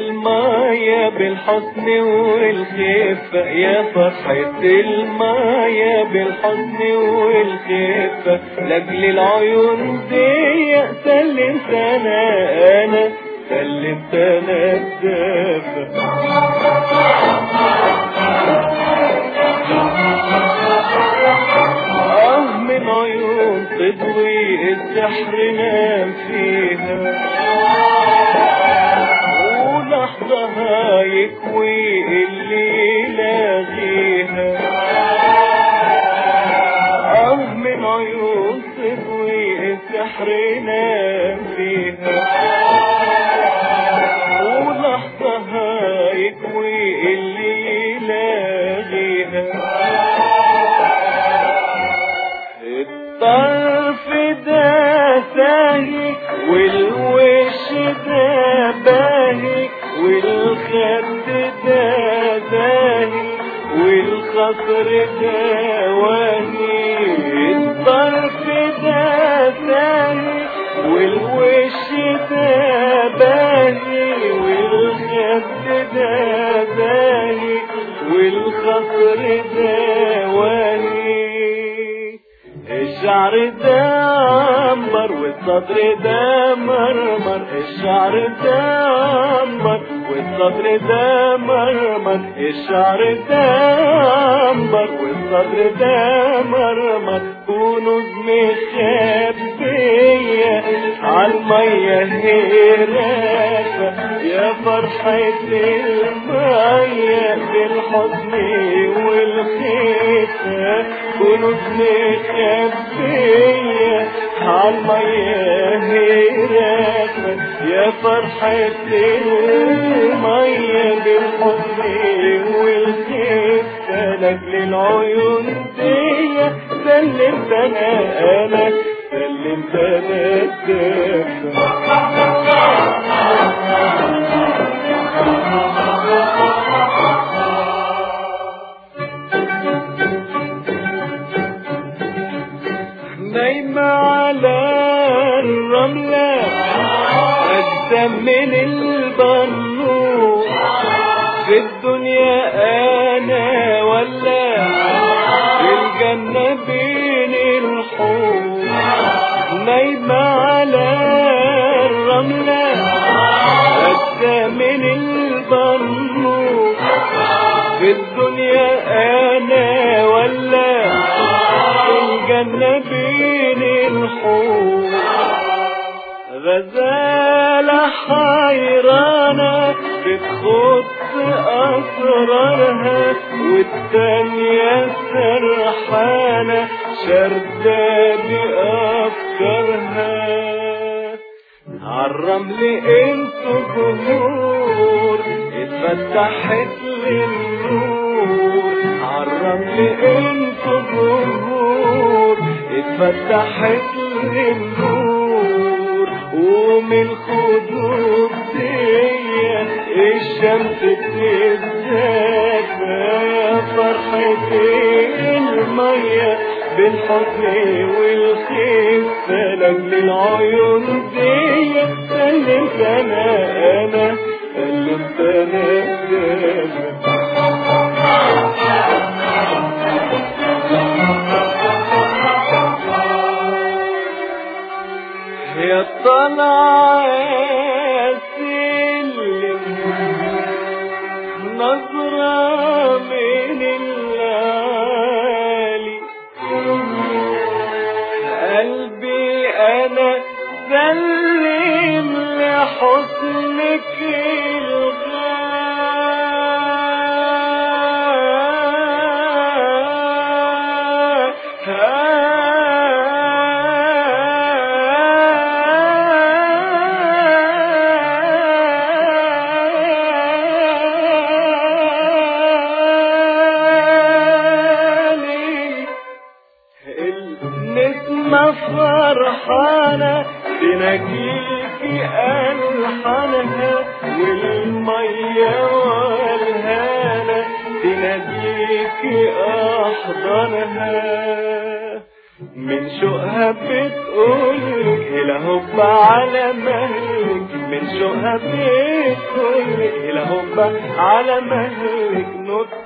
المايا بالحسن والخفة يا فرحة المايا بالحسن والخفة لاجل العيون دي سلمت انا انا سلمت انا الدافة آه من عيون تضوي السحر نام فيها ولحظة يكوي اللي لاغيها آه من عيون تضوي السحر نام فيها ولحظة يكوي اللي لاغيها الطرف ده ساهي والوش ده باهي والخد ده باهي والخصر ده واهي الطرف ده ساهي والوش ده باهي والخد ده باهي والخصر ده واهي الشعر ده عنبر والصدر ده مرمر الشعر ده عنبر والصدر ده مرمر الشعر ده عنبر والصدر ده مرمر كنوز مخبية عالمية هرافة يا فرحة المية بالحضن والخفة كنوز مخبية عالمية هرافة يا فرحة المية بالحضن والخفة لاجل العيون دي سلمت انا انا سلمت انا الدافع نايمة على الرملة أجسام من البنور في الدنيا أنا ولا في الجنة بين الحور نايمة على الرملة أجسام من البنور في الدنيا أنا ولا في الجنة بين الحور غزالة حيرانة بتخط أسرارها والتانية سرحانة شردة بأفكارها عالرمل انتوا جمهور اتفتحت للنور عالرمل انتوا جمهور اتفتحت للنور ومن خدود دي الشمس بتزداد يا فرحة المية بالحزن والخفة لاجل العيون دي سلمت انا انا سلمت انا الدافع يا طلع سلم نظرة من العالي قلبي أنا سلم لحسنك الغالي النسمة فرحانة تناجيكي ألحانها والمية والهانة تناديكي أحضانها من شوقها بتقولك الهب على مهلك من شوقها بتقول إلى هوبا على مهلك نط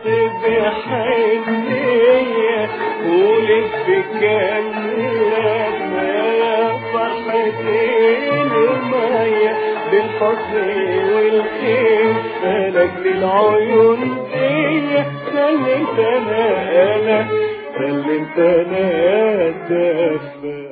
بحنية قولت بكلمة يا فرحة المية بالحزن والخفة لأجل العيون دي سلمت أنا أنا سلمت أنا الدفة